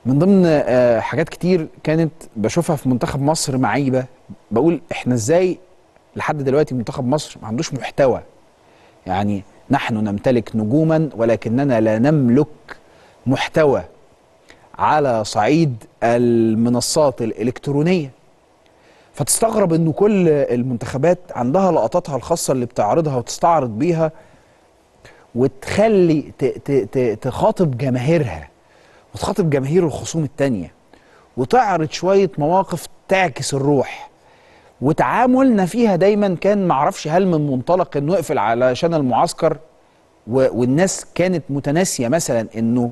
من ضمن آه، حاجات كتير كانت بشوفها في منتخب مصر معيبه بقول احنا ازاي لحد دلوقتي منتخب مصر ما عندوش محتوى يعني نحن نمتلك نجوما ولكننا لا نملك محتوى على صعيد المنصات الالكترونيه فتستغرب انه كل المنتخبات عندها لقطاتها الخاصه اللي بتعرضها وتستعرض بيها وتخلي ت- ت- ت- تخاطب جماهيرها وتخاطب جماهير الخصوم التانية وتعرض شوية مواقف تعكس الروح وتعاملنا فيها دايما كان معرفش هل من منطلق انه يقفل علشان المعسكر و- والناس كانت متناسية مثلا انه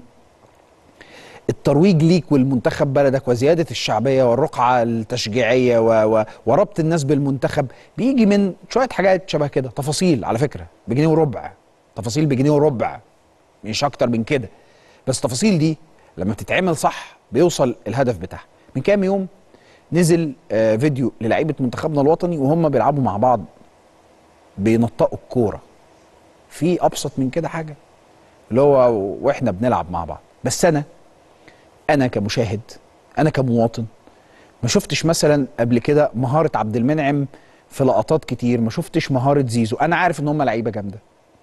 الترويج ليك والمنتخب بلدك وزيادة الشعبية والرقعة التشجيعية و... و... وربط الناس بالمنتخب بيجي من شوية حاجات شبه كده تفاصيل على فكرة بجنيه وربع تفاصيل بجنيه وربع مش أكتر من كده بس التفاصيل دي لما بتتعمل صح بيوصل الهدف بتاعها من كام يوم نزل آه فيديو للعيبة منتخبنا الوطني وهم بيلعبوا مع بعض بينطقوا الكورة في أبسط من كده حاجة اللي هو واحنا بنلعب مع بعض بس أنا انا كمشاهد انا كمواطن ما شفتش مثلا قبل كده مهاره عبد المنعم في لقطات كتير ما شفتش مهاره زيزو انا عارف ان هم لعيبه جامده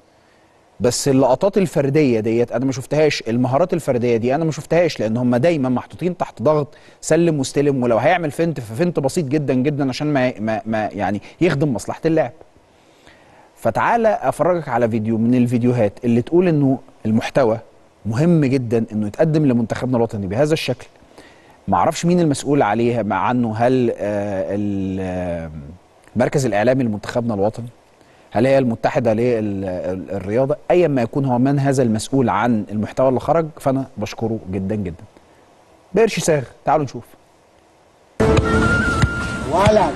بس اللقطات الفرديه ديت انا ما شفتهاش المهارات الفرديه دي انا ما شفتهاش لان هم دايما محطوطين تحت ضغط سلم واستلم ولو هيعمل فنت ففنت بسيط جدا جدا عشان ما, ما, ما يعني يخدم مصلحه اللعب فتعالى افرجك على فيديو من الفيديوهات اللي تقول انه المحتوى مهم جدا انه يتقدم لمنتخبنا الوطني بهذا الشكل ما اعرفش مين المسؤول عليه مع عنه هل آه، ال- آه، المركز الاعلامي لمنتخبنا الوطني هل هي المتحده للرياضه ايا ما يكون هو من هذا المسؤول عن المحتوى اللي خرج فانا بشكره جدا جدا بقرش ساغ تعالوا نشوف ولد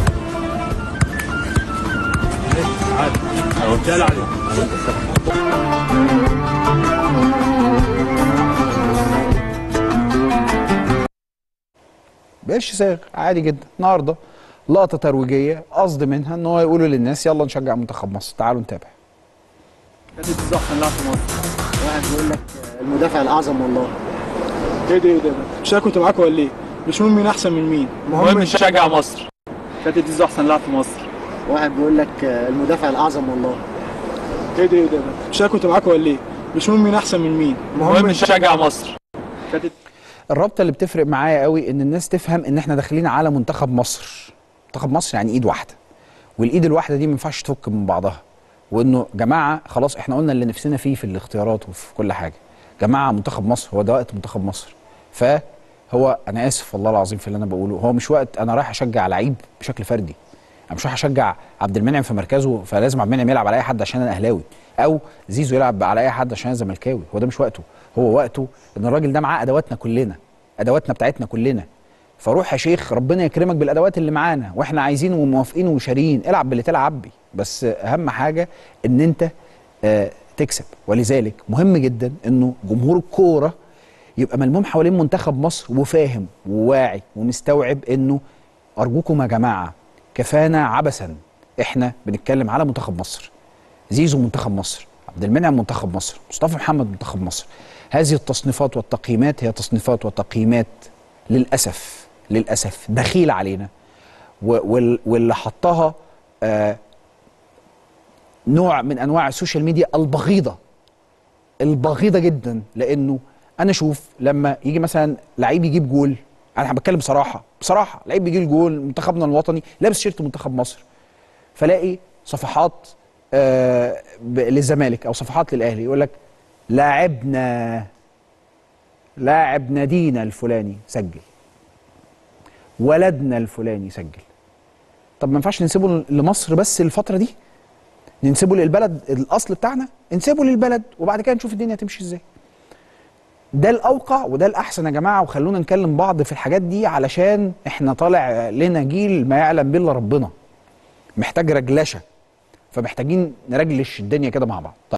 بقرش ساغ عادي جدا النهارده لقطه ترويجيه قصد منها ان هو يقولوا للناس يلا نشجع منتخب مصر تعالوا نتابع كانت الصح نلعب في مصر واحد بيقول لك المدافع الاعظم والله ايه ده ايه ده مش انا كنت معاكم ولا ايه؟ مش مهم مين احسن من مين المهم نشجع مصر كانت دي احسن لاعب في مصر واحد بيقول لك المدافع الاعظم والله ايه ده ايه ده مش انا كنت معاكم ولا ايه؟ مش مهم مين احسن من مين المهم نشجع مصر كانت الرابطه اللي بتفرق معايا قوي ان الناس تفهم ان احنا داخلين على منتخب مصر منتخب مصر يعني ايد واحده والايد الواحده دي ما ينفعش تفك من بعضها وانه جماعه خلاص احنا قلنا اللي نفسنا فيه في الاختيارات وفي كل حاجه جماعه منتخب مصر هو ده وقت منتخب مصر فهو انا اسف والله العظيم في اللي انا بقوله هو مش وقت انا رايح اشجع لعيب بشكل فردي انا مش رايح اشجع عبد المنعم في مركزه فلازم عبد المنعم يلعب على اي حد عشان انا اهلاوي او زيزو يلعب على اي حد عشان انا زملكاوي هو ده مش وقته هو وقته ان الراجل ده معاه ادواتنا كلنا ادواتنا بتاعتنا كلنا فروح يا شيخ ربنا يكرمك بالادوات اللي معانا واحنا عايزين وموافقين وشاريين العب باللي تلعب بيه بس اهم حاجه ان انت آه تكسب ولذلك مهم جدا انه جمهور الكوره يبقى ملموم حوالين منتخب مصر وفاهم وواعي ومستوعب انه ارجوكم يا جماعه كفانا عبثا احنا بنتكلم على منتخب مصر زيزو منتخب مصر عبد المنعم منتخب مصر مصطفى محمد منتخب مصر هذه التصنيفات والتقييمات هي تصنيفات وتقييمات للاسف للاسف دخيله علينا و- وال- واللي حطها آه نوع من انواع السوشيال ميديا البغيضه البغيضه جدا لانه انا اشوف لما يجي مثلا لعيب يجيب جول انا بتكلم بصراحه بصراحه لعيب بيجيب جول منتخبنا الوطني لابس شيرت منتخب مصر فلاقي صفحات آه ب- للزمالك او صفحات للاهلي يقول لك لاعبنا لاعب نادينا الفلاني سجل ولدنا الفلاني سجل طب ما ينفعش نسيبه لمصر بس الفتره دي ننسبه للبلد الاصل بتاعنا نسيبه للبلد وبعد كده نشوف الدنيا هتمشي ازاي ده الاوقع وده الاحسن يا جماعه وخلونا نكلم بعض في الحاجات دي علشان احنا طالع لنا جيل ما يعلم به الا ربنا محتاج رجلشه فمحتاجين نرجلش الدنيا كده مع بعض طيب